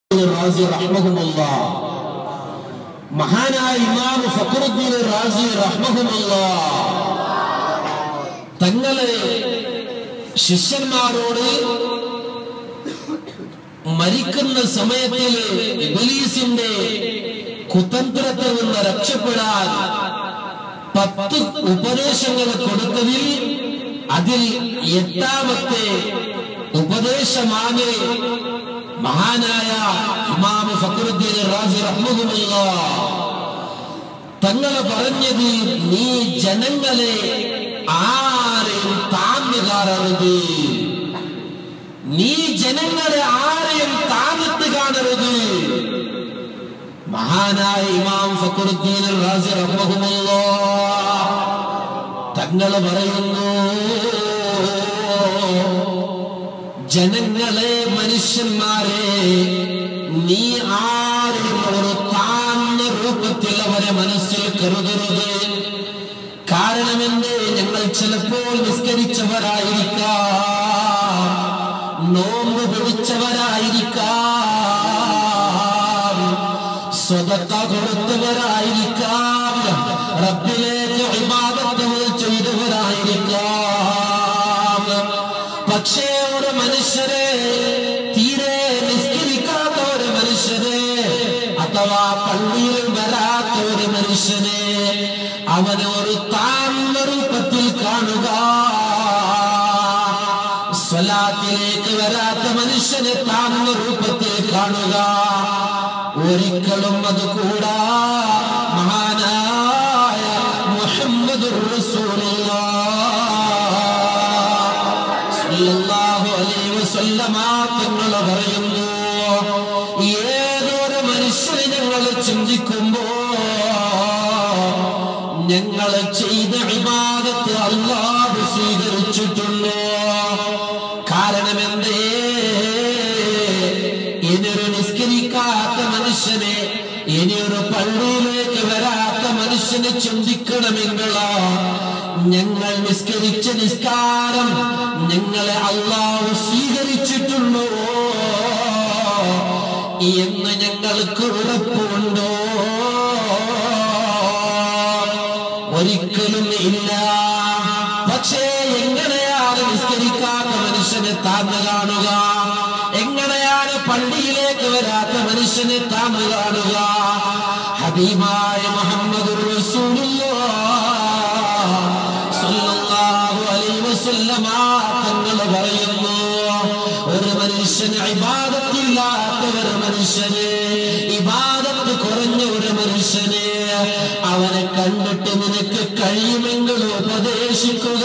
റാസി റഹ്മഹുമുള്ള മഹാനായ ഇമാം ഫഖറുദ്ദീൻ റാസി റഹ്മഹുമുള്ള തങ്ങളെ ശിഷ്യന്മാരോട് മരിക്കുന്ന സമയത്തിൽ ഇബലീസിന്റെ കുതന്ത്രത്തിൽ നിന്ന് രക്ഷപ്പെടാൻ പത്ത് ഉപദേശങ്ങൾ കൊടുത്തതിൽ അതിൽ എട്ടാമത്തെ ഉപദേശമാണ് മഹാനായ ഇമാം ഫഖറുദ്ദീൻ റാസി റഹ്മഹുമുള്ള തങ്ങൾ പറഞ്ഞത് നീ ജനങ്ങളെ ആരെയും താഴ്ന്നു കാണരുത് നീ ജനങ്ങളെ ആരെയും താഴ്ന്നിട്ട് കാണരുത് മഹാനായ ഇമാം ഫഖറുദ്ദീൻ റാസി റഹ്മഹുമുള്ള തങ്ങൾ പറയുന്നു ജനങ്ങളെ മനുഷ്യന്മാരെ നീ ആരും ഒരു താഴ്ന്ന രൂപത്തിൽ അവരെ മനസ്സിൽ കരുതരുത് കാരണം എന്തേ ഞങ്ങൾ ചിലപ്പോൾ നിസ്കരിച്ചവരായിരിക്കാം നോമ്പ് പിടിച്ചവരായിരിക്കാം സ്വതത്ത കൊടുത്തവരായിരിക്കാം റബ്ബിലേക്ക് ഇബാദത്തുകൾ ചെയ്തവരായിരിക്കാം പക്ഷേ ഒരു മനുഷ്യരെ തീരെ നിസ്കരിക്കാത്ത ഒരു മനുഷ്യരെ അഥവാ പള്ളിയിൽ വരാത്ത ഒരു മനുഷ്യനെ അവനെ ഒരു താഴ്ന്ന രൂപത്തിൽ കാണുക സ്വലാത്തിലേക്ക് വരാത്ത മനുഷ്യനെ താഴ്ന്ന രൂപത്തിൽ കാണുക ഒരിക്കലും അത് കൂടാ മഹാനായ മുഹമ്മദ് തങ്ങൾ പറയുന്നു ഏതൊരു മനുഷ്യനെ ഞങ്ങൾ ചിന്തിക്കുമ്പോ ഞങ്ങൾ ചെയ്ത വിവാദത്തെ അള്ളാഹ് സ്വീകരിച്ചിട്ടുണ്ടോ കാരണം എന്തേ ഇനിയൊരു നിസ്കരിക്കാത്ത മനുഷ്യനെ ഇനിയൊരു പള്ളിയിലേക്ക് വരാത്ത മനുഷ്യനെ ചിന്തിക്കണമെങ്കിലോ ഞങ്ങൾ നിസ്കരിച്ച നിസ്കാരം ഞങ്ങളെ അള്ളാഹു സ്വീകരിച്ചിട്ടുണ്ടോ എന്ന് ഞങ്ങൾക്ക് ഉറപ്പുണ്ടോ ഒരിക്കലും ഇല്ല പക്ഷേ എങ്ങനെയാണ് നിസ്കരിക്കാത്ത മനുഷ്യനെ താന്ന് കാണുക എങ്ങനെയാണ് പള്ളിയിലേക്ക് വരാത്ത മനുഷ്യനെ താന്ന് കാണുക ഹബീബായ മുഹമ്മദ് തങ്ങൾ പറയുന്നു ഒരു മനുഷ്യന് ഇബാദത്തില്ലാത്ത ഒരു മനുഷ്യന് ഇബാദത്ത് കുറഞ്ഞ ഒരു മനുഷ്യന് അവനെ കണ്ടിട്ട് നിനക്ക് കഴിയുമെങ്കിൽ ഉപദേശിക്കുക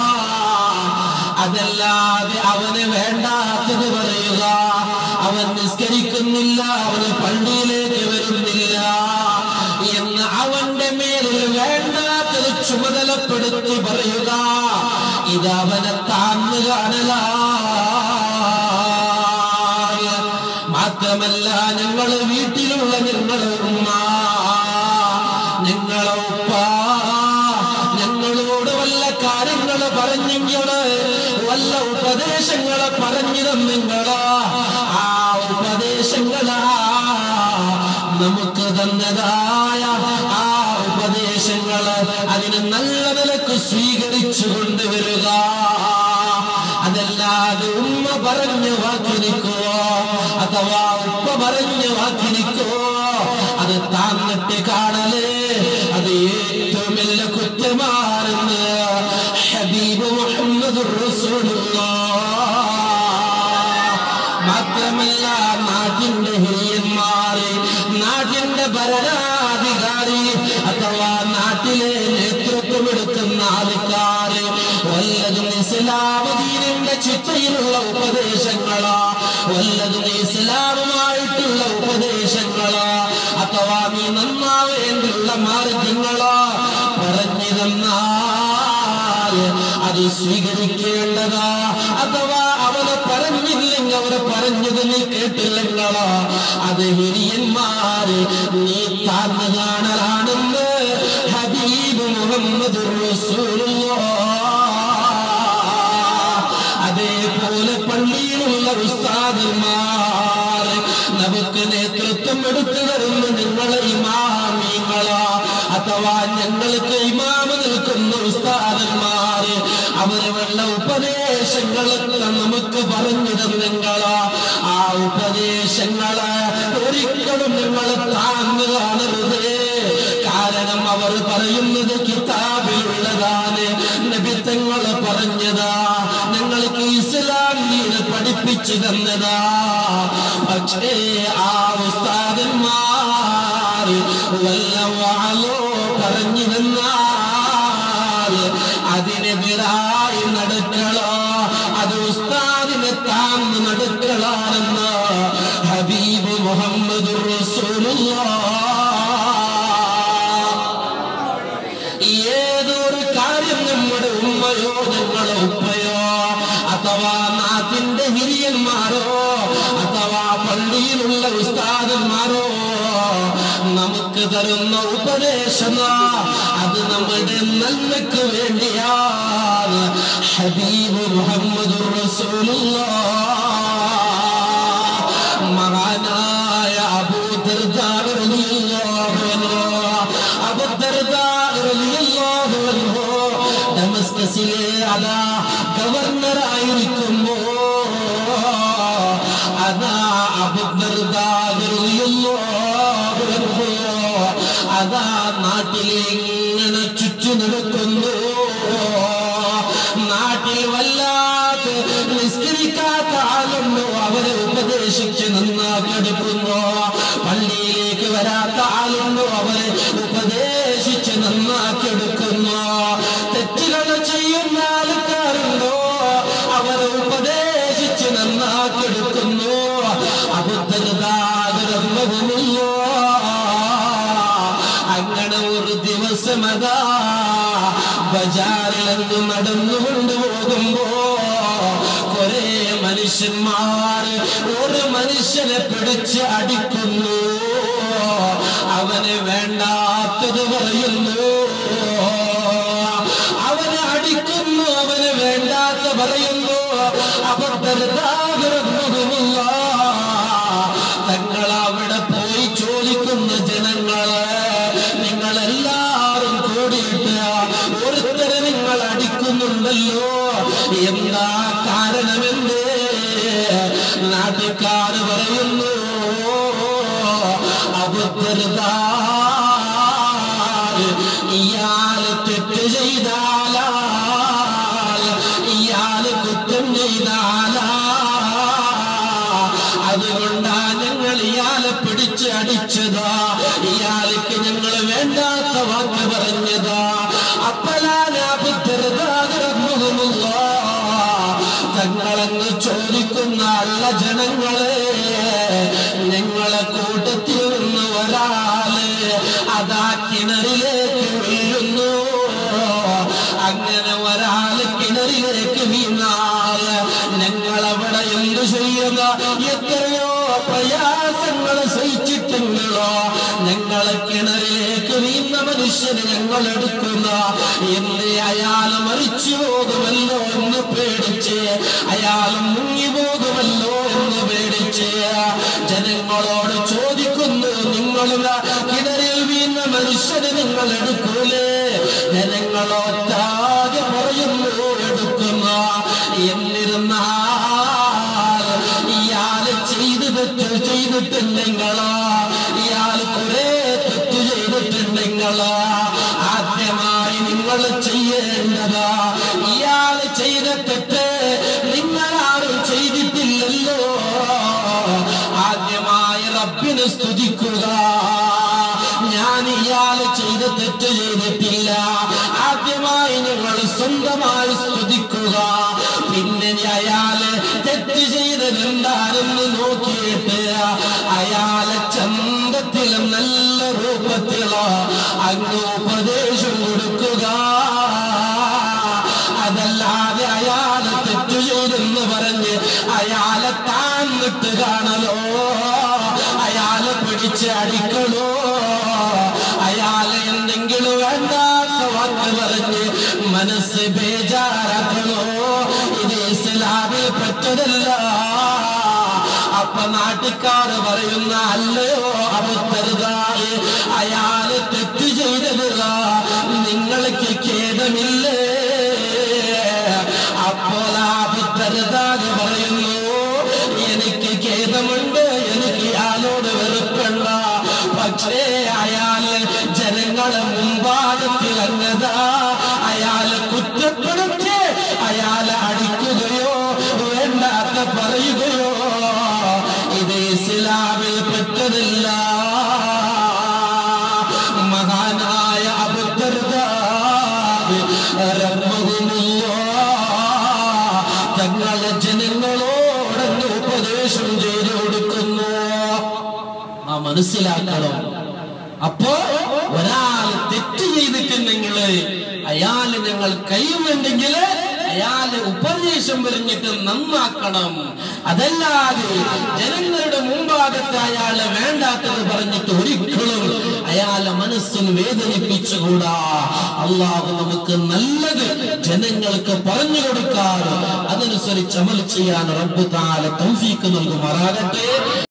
അതല്ലാതെ അവന് വേണ്ടാത്തത് പറയുക അവൻ നിസ്കരിക്കുന്നില്ല അവന് പള്ളിയിലേക്ക് വരുന്നില്ല എന്ന് അവന്റെ മേലിൽ വേണ്ടാത്തത് ചുമതലപ്പെടുത്തി പറയുക ഇത് അവനെ താന്നു കാണല മാത്രമല്ല ഞങ്ങള് വീട്ടിലുള്ള ഞങ്ങളെ ഉമ്മ ഞങ്ങളെ ഉപ്പ ഞങ്ങളോട് വല്ല കാര്യങ്ങള് പറഞ്ഞെങ്കില് വല്ല ഉപദേശങ്ങള് പറഞ്ഞു തന്നെങ്കില് ആ ഉപദേശങ്ങളാ നമുക്ക് തന്നതായ ആ ഉപദേശങ്ങള് അതിന് നല്ല നിലക്ക് സ്വീകരിച്ചു കൊണ്ടുവരിക അതല്ലാതെ ഉമ്മ പറഞ്ഞു വാക്കിനിക്കോ അഥവാ ഉപ്പ പറഞ്ഞു വാക്കിനിക്കോ അത് താന്നിട്ട് കാണല് അത് ഏറ്റവും വലിയ കുറ്റമാണെന്ന് ഹബീബ് മുഹമ്മദ് മാത്രമല്ല നാട്ടിന്റെ ഹിരിയന്മാര് നാട്ടിന്റെ ഭരണാധികാരി അഥവാ നാട്ടിലെ നേതൃത്വം എടുക്കുന്ന ആൾക്കാര് വല്ലതും ഇസ്ലാമദീനിന്റെ ചിട്ടയിലുള്ള ഉപദേശങ്ങളാ വല്ലതും ഇസ്ലാമുമായിട്ടുള്ള ഉപദേശങ്ങളാ അഥവാ നീ നന്നാവേണ്ടുള്ള മാർഗങ്ങളാ പറഞ്ഞു തന്നാൽ അത് സ്വീകരിക്കേണ്ടതാ അഥവാ അവനെ പറഞ്ഞില്ലെങ്കിൽ അവരെ പറഞ്ഞത് നീ കേട്ടില്ലെങ്കിലോ അത് ഹിരിയന്മാര് നീ താഴ്ന്നു കാണലാണെന്ന് ഹബീബ് മുഹമ്മദ് അതേപോലെ പള്ളിയിലുള്ള ഉസ്താദന്മാർ നബി നമുക്ക് നേതൃത്വം എടുത്തു തരുന്ന നിങ്ങളെ ഇമാമിങ്ങളാ അഥവാ ഞങ്ങൾക്ക് ഇമാമ നിൽക്കുന്ന ഉസ്താദന്മാര് അവര് വല്ല ഉപദേശങ്ങളൊക്കെ നമുക്ക് പറഞ്ഞു തന്നെങ്ങളാ ആ ഉപദേശങ്ങള് ഒരിക്കലും നിങ്ങളെ താഴ്ന്നു കാണരുത് കാരണം അവർ പറയുന്നത് കിതാബിലുള്ളതാണ് നബിത്തങ്ങൾ പറഞ്ഞതാ ഞങ്ങൾക്ക് ഇസ്ലാം നീന് പഠിപ്പിച്ചു തന്നതാ പക്ഷേ ആ ഉസ്താദന്മാർ വല്ല വാളോ പറഞ്ഞു തന്നാൽ അതിനെതിരായി നടക്കളോ അത് ഉസ്താദിനെ താന്ന് നടക്കളാണെന്ന് ഹബീബ് മുഹമ്മദ് ഏതൊരു കാര്യം നമ്മുടെ ഉമ്മയോ ഞങ്ങളുടെ ഉപ്പയോ അഥവാ നാട്ടിന്റെ ഹിരിയന്മാരോ അഥവാ പള്ളിയിലുള്ള ഉസ്താദന്മാരോ നമുക്ക് തരുന്ന ഉപദേശമ അത് നമ്മുടെ നന്മയ്ക്ക് വേണ്ടിയാണ് ഹബീബ് മുഹമ്മദ് മഹാനായ ഡമസ്കസിലെ അതാ ഗവർണറായിരിക്കുമ്പോ അതാ അബുദ്ധർദാകറിയല്ലോ അതാ നാട്ടിലിങ്ങനെ ചുറ്റി നടക്കുന്നു നാട്ടിൽ വല്ലാത്ത നിസ്കരിക്കാത്ത ആളുണ്ടോ അവരെ ഉപദേശിച്ച് നന്നാക്കിയെടുക്കുന്നു പള്ളിയിലേക്ക് വരാത്ത ആളുണ്ടോ അവരെ ഉപദേശിച്ച് നന്നാക്കിയെടുക്കുന്നു തെറ്റുകൾ ചെയ്യുന്ന ആൾക്കാരുണ്ടോ അവരെ ഉപദേശിച്ച് നന്നാക്കിയെടുക്കുന്നു അബുദ്ധരുതാകരല്ലോ അങ്ങനെ ഒരു ദിവസം അതാ ബജാറിലെന്ന് നടന്നുകൊണ്ട് പോകുമ്പോ കുറെ മനുഷ്യന്മാർ ഒരു മനുഷ്യനെ പിടിച്ച് അടിക്കുന്നു അവന് വേണ്ടാത്തത് പറയുന്നു അവനെ അടിക്കുന്നു അവന് വേണ്ടാത്ത പറയുന്നു അബദ്ധരുതാകരുന്നുമില്ല തങ്ങൾ അവിടെ പോയി ചോദിക്കുന്ന ജനങ്ങളെ നിങ്ങളെല്ലാരും കൂടിയിട്ട് ഒരുത്തരെ നിങ്ങൾ അടിക്കുന്നുണ്ടല്ലോ എന്താ കാരണമെന്ത് നാട്ടുകാർ പറയുന്നു അബദ്ധരുതാ ഇയാള് തെറ്റ് ചെയ്താലാ ഇയാള് കുറ്റം ചെയ്താലാ അതുകൊണ്ടാ ഞങ്ങൾ ഇയാളെ പിടിച്ച് അടിച്ചതാ ഇയാൾക്ക് ഞങ്ങൾ വേണ്ടാത്ത വാക്ക് പറഞ്ഞതാ അപ്പലാനാബുദ്ധരുതാകരമുഖമുള്ള തങ്ങളെന്ന് ചോദിക്കുന്ന അള്ള ജനങ്ങളെ ഞങ്ങളെ കൂട്ടത്തിൽ നിന്ന് ഒരാള് അതാ കിണറിലേക്ക് വീഴുന്നു അങ്ങനെ ഒരാള് കിണറിലേക്ക് വീണാൽ ഞങ്ങൾ അവിടെ എന്ത് ചെയ്യുന്ന എത്രയോ പ്രയാസങ്ങൾ സഹിച്ചിട്ടുണ്ടോ ഞങ്ങളെ കിണറിലേക്ക് വീണ മനുഷ്യന് ഞങ്ങൾ എടുക്കുന്ന എന്ത് അയാൾ മരിച്ചു പോകുമല്ലോ എന്ന് പേടിച്ച് അയാൾ മുങ്ങി പോകുമല്ലോ എന്ന് പേടിച്ച് ജനങ്ങളോട് ചോദിക്കുന്നു നിങ്ങളുടെ കിണറിൽ വീണ മനുഷ്യന് നിങ്ങൾ എടുക്കൂലേ ജനങ്ങളൊട്ടാകെ പറയുന്നു എടുക്കുന്ന എന്നിരുന്നാൽ ഇയാള് ചെയ്ത് തെറ്റ് ചെയ്തിട്ടുണ്ടെങ്കിലോ ഇയാൾ കുറെ തെറ്റ് ചെയ്തിട്ടുണ്ടെങ്കിലോ ആദ്യമായി നിങ്ങൾ ചെയ്യേണ്ടതാ ഇയാൾ ചെയ്ത തെറ്റ് നിങ്ങളാരും ചെയ്തിട്ടില്ലല്ലോ ആദ്യമായി റബ്ബിനെ സ്തുതിക്കുക ഞാൻ ഇയാൾ ചെയ്ത തെറ്റ് ചെയ്തിട്ടില്ല ആദ്യമായി ഞങ്ങൾ സ്വന്തമായി സ്തുതിക്കുക പിന്നെ അയാള് തെറ്റ് ചെയ്തത് എന്താണെന്ന് നോക്കിയിട്ട് അയാളെ ചന്തത്തിലും നല്ല രൂപത്തിലോ അങ്ങ് ഉപദേശം കൊടുക്കുക അതല്ലാതെ അയാളെ തെറ്റു ചെയ്തെന്ന് പറഞ്ഞ് അയാളെ താന്നിട്ട് കാണലോ അയാളെ പിടിച്ച് അടിക്കണോ അയാളെ എന്തെങ്കിലും വേണ്ടാത്ത വാക്ക് പറഞ്ഞ് മനസ്സ് ബേജാറാക്കണോ ഇത് ഇസ്ലാമിൽ പറ്റതല്ല അപ്പൊ നാട്ടുകാർ പറയുന്ന പറഞ്ഞതല്ല മഹാനായ അബദ്ധർദാവ് തങ്ങളെ ജനങ്ങളോടങ്ങ് ഉപദേശം ചെയ്തു കൊടുക്കുന്നു ആ മനസ്സിലാക്കണം അപ്പോ ഒരാൾ തെറ്റ് ചെയ്തിട്ടുണ്ടെങ്കിൽ അയാള് ഞങ്ങൾ കഴിയുന്നുണ്ടെങ്കിൽ അയാള് ഉപദേശം പറഞ്ഞിട്ട് നന്നാക്കണം അതല്ലാതെ ജനങ്ങളുടെ മുമ്പാകത്ത് അയാളെ വേണ്ടാത്തത് പറഞ്ഞിട്ട് ഒരിക്കലും അയാളെ മനസ്സിന് വേദനിപ്പിച്ചുകൂടാ അള്ളാഹു നമുക്ക് നല്ലത് ജനങ്ങൾക്ക് പറഞ്ഞു കൊടുക്കാറ് അതനുസരിച്ച് അമൽ ചെയ്യാൻ റബ്ബ് താല തൗഫീക്ക് നൽകുമാറാകട്ടെ